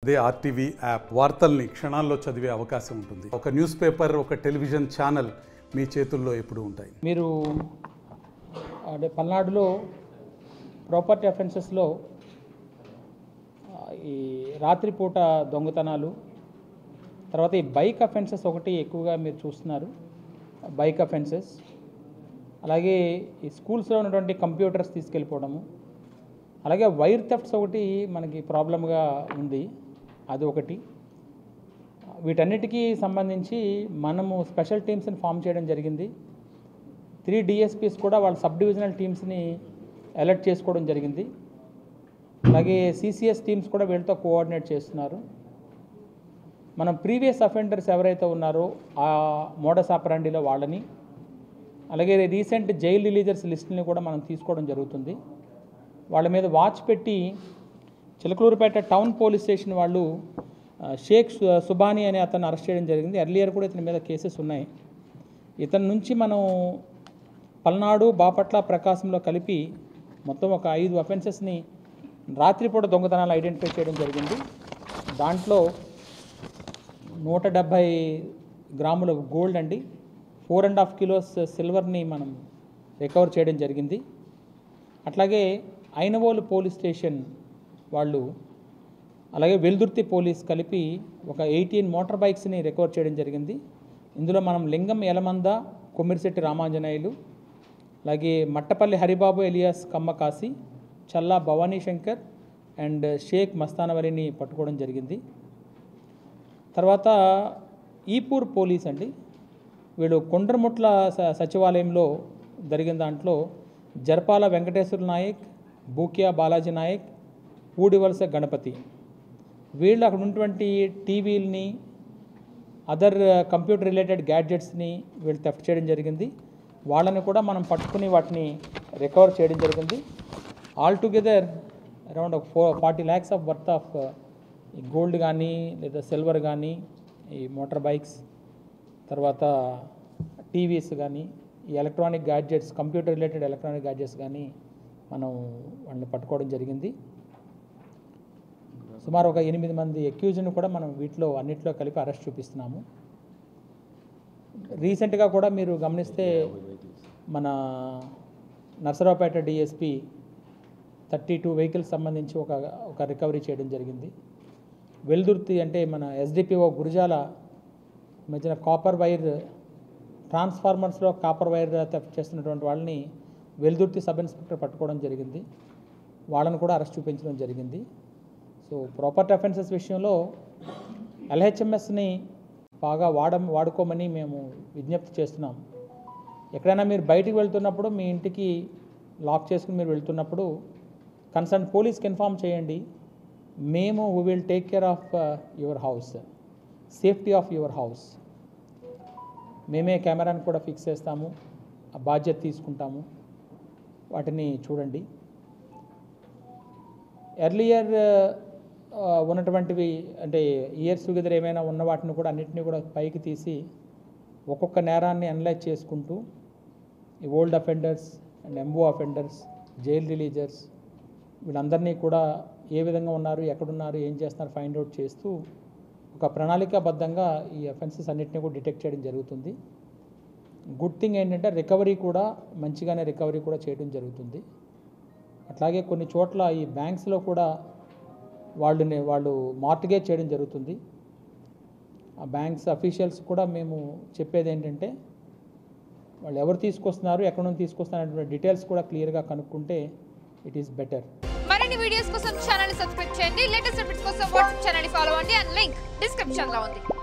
అదే RTV app వార్తల్ని క్షణాల్లో చదివే అవకాశం ఉంటుంది ఒక న్యూస్ పేపర్ ఒక టెలివిజన్ ఛానల్ మీ చేతుల్లో ఎప్పుడూ ఉంటాయి మీరు అంటే పల్నాడులో ప్రాపర్టీ అఫెన్సెస్లో ఈ రాత్రిపూట దొంగతనాలు తర్వాత ఈ బైక్ అఫెన్సెస్ ఒకటి ఎక్కువగా మీరు చూస్తున్నారు బైక్ అఫెన్సెస్ అలాగే ఈ స్కూల్స్లో ఉన్నటువంటి కంప్యూటర్స్ తీసుకెళ్ళిపోవడము అలాగే వైర్ థెఫ్ట్స్ ఒకటి మనకి ప్రాబ్లమ్గా ఉంది అది ఒకటి వీటన్నిటికీ సంబంధించి మనము స్పెషల్ టీమ్స్ని ఫామ్ చేయడం జరిగింది త్రీ డిఎస్పీస్ కూడా వాళ్ళ సబ్ డివిజనల్ టీమ్స్ని అలర్ట్ చేసుకోవడం జరిగింది అలాగే సిసిఎస్ టీమ్స్ కూడా వీళ్ళతో కోఆర్డినేట్ చేస్తున్నారు మనం ప్రీవియస్ అఫెండర్స్ ఎవరైతే ఉన్నారో ఆ మోడస్ ఆపరాండిలో వాళ్ళని అలాగే రీసెంట్ జైల్ రిలీజర్స్ లిస్ట్ని కూడా మనం తీసుకోవడం జరుగుతుంది వాళ్ళ మీద వాచ్ పెట్టి చిలకలూరుపేట టౌన్ పోలీస్ స్టేషన్ వాళ్ళు ఆ, షేక్ సు- సుబానీ అనే అతను అరెస్ట్ చేయడం జరిగింది ఎర్లియర్ కూడా ఇతని మీద కేసెస్ ఉన్నాయి ఇతని నుంచి మనం పల్నాడు బాపట్ల ప్రకాశంలో కలిపి మొత్తం ఒక ఐదు అఫెన్సెస్ని రాత్రిపూట దొంగతనాలు ఐడెంటిఫై చేయడం జరిగింది దాంట్లో నూట డెబ్భై గ్రాముల గోల్డ్ అండి ఫోర్ అండ్ హాఫ్ కిలోస్ సిల్వర్ని మనం రికవర్ చేయడం జరిగింది అట్లాగే ఐనవోలు పోలీస్ స్టేషన్ వాళ్ళు అలాగే వెల్దుర్తి పోలీస్ కలిపి ఒక ఎయిటీన్ మోటార్ బైక్స్ని రికవర్ చేయడం జరిగింది ఇందులో మనం లింగం యలమంద కొమ్మిరిశెట్టి రామాంజనేయులు అలాగే మట్టపల్లి హరిబాబు ఎలియాస్ కమ్మకాసి చల్లా భవానీ శంకర్ అండ్ షేక్ మస్తానవరిని పట్టుకోవడం జరిగింది తర్వాత ఈపూర్ పోలీస్ అండి వీళ్ళు కొండ్రముట్ల స- సచివాలయంలో జరిగిన దాంట్లో జర్పాల వెంకటేశ్వర నాయక్ బూకియా బాలాజీ నాయక్ పూడివలస గణపతి వీళ్ళు అక్కడ ఉన్నటువంటి టీవీలని అదర్ కంప్యూటర్ రిలేటెడ్ గ్యాడ్జెట్స్ని వీళ్ళు థెఫ్ట్ చేయడం జరిగింది వాళ్ళని కూడా మనం పట్టుకుని వాటిని రికవర్ చేయడం జరిగింది ఆల్ టుగెదర్ అరౌండ్ ఒక four forty lakhs of worth of ఈ గోల్డ్ కానీ లేదా సిల్వర్ కానీ ఈ మోటార్ బైక్స్ తర్వాత టీవీస్ కానీ ఈ electronic gadgets computer related electronic gadgets కానీ మనం వాళ్ళని పట్టుకోవడం జరిగింది సుమారు ఒక ఎనిమిది మంది అక్యూజ్ని కూడా మనం వీటిలో అన్నిట్లో కలిపి అరెస్ట్ చూపిస్తున్నాము రీసెంట్గా కూడా మీరు గమనిస్తే మన Narasaraopet DSP thirty two vehicles సంబంధించి ఒక ఒక రికవరీ చేయడం జరిగింది వెల్దుర్తి అంటే మన ఎస్డిపిఓ గురిజాల మధ్యన కాపర్ వైర్ ట్రాన్స్ఫార్మర్స్లో కాపర్ వైర్ థెఫ్ట్ చేస్తున్నటువంటి వాళ్ళని వెల్దుర్తి సబ్ ఇన్స్పెక్టర్ పట్టుకోవడం జరిగింది వాళ్ళని కూడా అరెస్ట్ చూపించడం జరిగింది సో ప్రాపర్టీ అఫెన్సెస్ విషయంలో ఎల్హెచ్ఎంఎస్ని బాగా వాడ వాడుకోమని మేము విజ్ఞప్తి చేస్తున్నాం ఎక్కడైనా మీరు బయటికి వెళ్తున్నప్పుడు మీ ఇంటికి లాక్ చేసుకుని మీరు వెళ్తున్నప్పుడు కన్సర్న్ పోలీస్కి ఇన్ఫామ్ చేయండి మేము we will take care of your house safety of your house మేమే కెమెరాని కూడా ఫిక్స్ చేస్తాము ఆ బాధ్యత తీసుకుంటాము వాటిని చూడండి ఎర్లియర్ ఉన్నటువంటివి అంటే ఇయర్స్ టుగెదర్ ఏమైనా ఉన్న వాటిని కూడా అన్నిటిని కూడా పైకి తీసి ఒక్కొక్క నేరాన్ని అనలైజ్ చేసుకుంటూ ఈ ఓల్డ్ అఫెండర్స్ అండ్ ఎంబో అఫెండర్స్ జైల్ రిలీజర్స్ వీళ్ళందరినీ కూడా ఏ విధంగా ఉన్నారు ఎక్కడున్నారు ఏం చేస్తున్నారు ఫైండ్ అవుట్ చేస్తూ ఒక ప్రణాళికాబద్ధంగా ఈ అఫెన్సెస్ అన్నిటిని కూడా డిటెక్ట్ చేయడం జరుగుతుంది గుడ్ థింగ్ ఏంటంటే రికవరీ కూడా మంచిగానే రికవరీ కూడా చేయడం జరుగుతుంది అట్లాగే కొన్ని చోట్ల ఈ బ్యాంక్స్లో కూడా వాళ్ళని వాళ్ళు మార్టిగేజ్ చేయడం జరుగుతుంది ఆ బ్యాంక్స్ అఫీషియల్స్ కూడా మేము చెప్పేది ఏంటంటే వాళ్ళు ఎవరు తీసుకొస్తున్నారు ఎక్కడ నుంచి తీసుకొస్తున్నారు అనేటువంటి డీటెయిల్స్ కూడా క్లియర్గా కనుక్కుంటే ఇట్ ఈస్ బెటర్ మరిన్ని వీడియోస్ కోసం ఛానల్ సబ్స్క్రైబ్ చేయండి లేటెస్ట్ అప్డేట్స్ కోసం వాట్సాప్ ఛానల్ ఫాలో అవ్వండి అండ్ లింక్ డిస్క్రిప్షన్ లో ఉంది